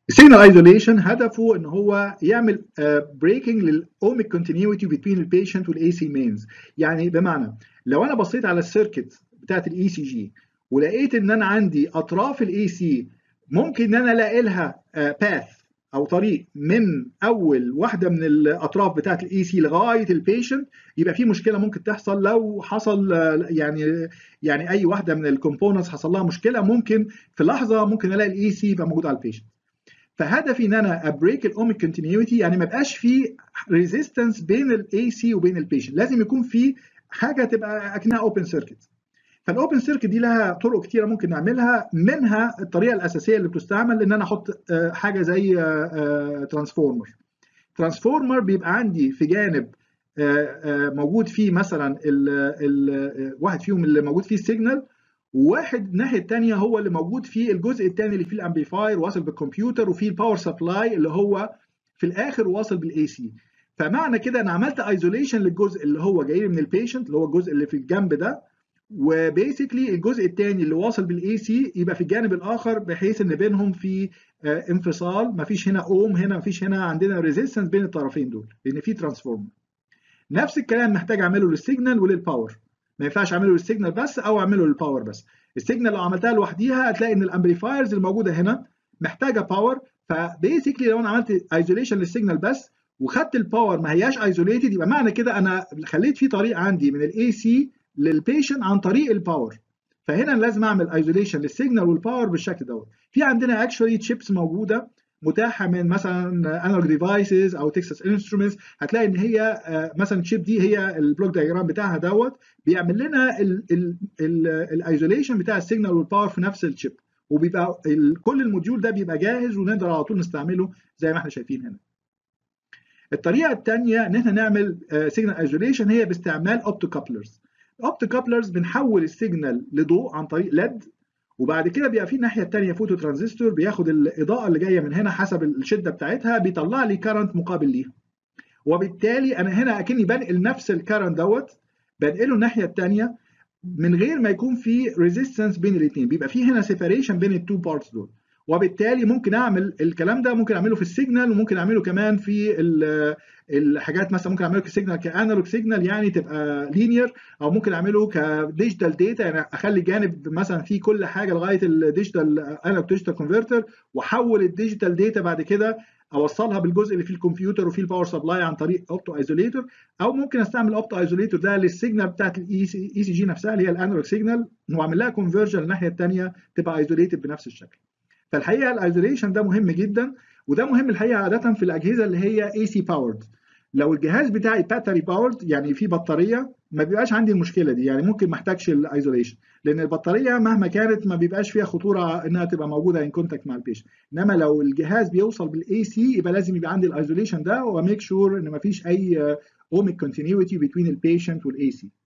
السيجنال ايزوليشن هدفه ان هو يعمل بريكنج للاوميك كونتينيوتي بين البيشنت والاي سي مينز يعني بمعنى لو انا بصيت على السيركت بتاعت الاي سي جي ولقيت ان انا عندي اطراف الاي سي ممكن ان انا الاقي لها باث او طريق من اول واحده من الاطراف بتاعت الاي سي لغايه البيشنت يبقى في مشكله ممكن تحصل لو حصل يعني يعني اي واحده من الكومبوننتس حصل لها مشكله ممكن في لحظه ممكن الاقي الاي سي يبقى موجود على البيشنت فهدفي ان انا ابريك الاوميك كونتينيوتي يعني ما يبقاش في ريزيستنس بين الاي سي وبين البيشنت لازم يكون في حاجه تبقى اكنها اوبن سيركت فالاوبن سيركت دي لها طرق كتيره ممكن نعملها منها الطريقه الاساسيه اللي بتستعمل ان انا احط حاجه زي ترانسفورمر ترانسفورمر بيبقى عندي في جانب موجود فيه مثلا ال ال واحد فيهم اللي موجود فيه السيجنال وواحد الناحيه الثانيه هو اللي موجود فيه الجزء الثاني اللي فيه الامبليفاير واصل بالكمبيوتر وفيه الباور سبلاي اللي هو في الاخر واصل بالاي سي فمعنى كده انا عملت ايزوليشن للجزء اللي هو جاي من البيشنت اللي هو الجزء اللي في الجنب ده وبيسكلي الجزء الثاني اللي واصل بالاي سي يبقى في الجانب الاخر بحيث ان بينهم في انفصال مفيش هنا اوم هنا مفيش هنا عندنا ريزيستنس بين الطرفين دول لان في ترانسفورمر نفس الكلام محتاج اعمله للسيجنال وللباور ما ينفعش اعمله للسيجنال بس او اعمله للباور بس السيجنال لو عملتها لوحديها هتلاقي ان الامبليفايرز الموجوده هنا محتاجه باور فبيسكلي لو انا عملت ايزوليشن للسيجنال بس وخدت الباور ما هياش ايزوليتد يبقى معنى كده انا خليت في طريق عندي من الاي سي للبيشنت عن طريق الباور فهنا لازم اعمل ايزوليشن للسيجنال والباور بالشكل دوت في عندنا اكشولي تشيبس موجوده متاحه من مثلا انالوج ديفايسز او تكساس انسترومنتس هتلاقي ان هي مثلا الشيب دي هي البلوك دايجرام بتاعها دوت بيعمل لنا الايزوليشن بتاع السيجنال والباور في نفس الشيب وبيبقى كل الموديول ده بيبقى جاهز ونقدر على طول نستعمله زي ما احنا شايفين هنا الطريقه الثانيه ان احنا نعمل سيجنال ايزوليشن هي باستعمال اوبتو كابلرز الاوبتو كابلرز بنحول السيجنال لضوء عن طريق ليد وبعد كده بيبقى في الناحيه الثانيه فوتو ترانزستور بياخد الاضاءه اللي جايه من هنا حسب الشده بتاعتها بيطلع لي كارنت مقابل ليها وبالتالي انا هنا اكني بنقل نفس الكارنت دوت بنقله الناحيه الثانيه من غير ما يكون في ريزيستنس بين الاثنين بيبقى في هنا سيباريشن بين التو بارتس دول وبالتالي ممكن اعمل الكلام ده ممكن اعمله في السيجنال وممكن اعمله كمان في الحاجات مثلا ممكن اعمله كسيجنال كانالوج سيجنال يعني تبقى لينير او ممكن اعمله كديجيتال داتا يعني اخلي جانب مثلا فيه كل حاجه لغايه الديجيتال انالوج ديجيتال كونفرتر واحول الديجيتال داتا بعد كده اوصلها بالجزء اللي فيه الكمبيوتر وفيه الباور سبلاي عن طريق اوبتو ايزوليتور او ممكن استعمل اوبتو ايزوليتور ده للسيجنال بتاعت الاي سي جي نفسها اللي هي الانالوج سيجنال واعمل لها كونفرجن الناحيه الثانيه تبقى ايزوليتد بنفس الشكل فالحقيقه الايزوليشن ده مهم جدا وده مهم الحقيقه عاده في الاجهزه اللي هي اي سي باورد لو الجهاز بتاعي باتري باورد يعني في بطاريه ما بيبقاش عندي المشكله دي يعني ممكن ما احتاجش الايزوليشن لان البطاريه مهما كانت ما بيبقاش فيها خطوره انها تبقى موجوده ان كونتاكت مع البيشنت انما لو الجهاز بيوصل بالاي سي يبقى لازم يبقى عندي الايزوليشن ده وميك شور ان ما فيش اي اوميك كونتينيوتي بين البيشنت والاي سي